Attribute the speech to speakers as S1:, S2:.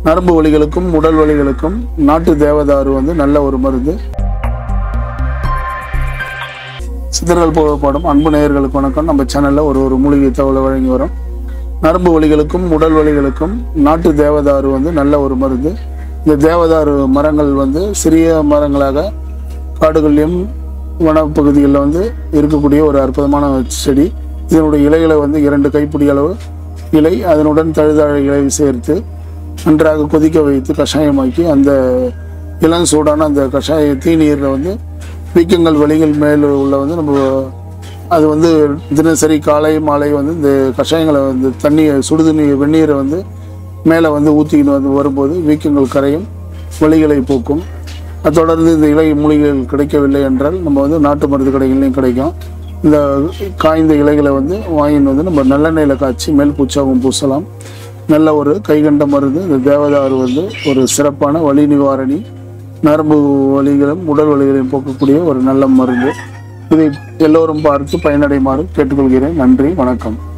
S1: நரம்பு வலிகளுக்கும் உடல் வலிகளுக்கும் நாட்டு தேவதாரு வந்து நல்ல ஒரு மருந்து சித்தர்கள் புகழப்படும் அன்பு நேயர்களுக்கு வணக்கம் நம்ம சேனல்ல ஒரு ஒரு மூலிகை தகவலை வழங்கி வரோம் நரம்பு வலிகளுக்கும் உடல் வலிகளுக்கும் நாட்டு தேவதாரு வந்து நல்ல ஒரு மருந்து இந்த தேவதாரு மரங்கள் வந்து சிறிய மரங்களாக காடுகளிலும் வனப்பகுதிகளில் வந்து இருக்கக்கூடிய ஒரு அற்புதமான செடி இதனுடைய இலைகளை வந்து இரண்டு கைப்பிடி அளவு இலை அதனுடன் தழுதாழ இலை சேர்த்து நன்றாக கொதிக்க வைத்து கஷாயமாக்கி அந்த இளம் சூடான அந்த கஷாய தீநீரில் வந்து வீக்கங்கள் வலிகள் மேல் உள்ள வந்து நம்ம அது வந்து தினசரி காலை மாலை வந்து இந்த கஷாயங்களை வந்து தண்ணியை சுடுதண்ணி வெந்நீரை வந்து மேலே வந்து ஊற்றிக்கிட்டு வந்து வரும்போது வீக்கங்கள் கரையும் வலிகளை போக்கும் அது தொடர்ந்து இந்த இலை மூலிகைகள் கிடைக்கவில்லை என்றால் நம்ம வந்து நாட்டு மருந்து கடைகள்லையும் கிடைக்கும் இந்த காய்ந்த இலைகளை வந்து வாங்கிட்டு வந்து நம்ம நல்லெண்ணெயில் காய்ச்சி மேல் பூச்சாகவும் பூசலாம் நல்ல ஒரு கைகண்ட மருந்து இந்த தேவதாரு வந்து ஒரு சிறப்பான வலி நிவாரணி நரம்பு வலிகளும் உடல் வலிகளையும் போக்கக்கூடிய ஒரு நல்ல மருந்து இதை எல்லோரும் பார்த்து பயனடைமாறு கேட்டுக்கொள்கிறேன் நன்றி வணக்கம்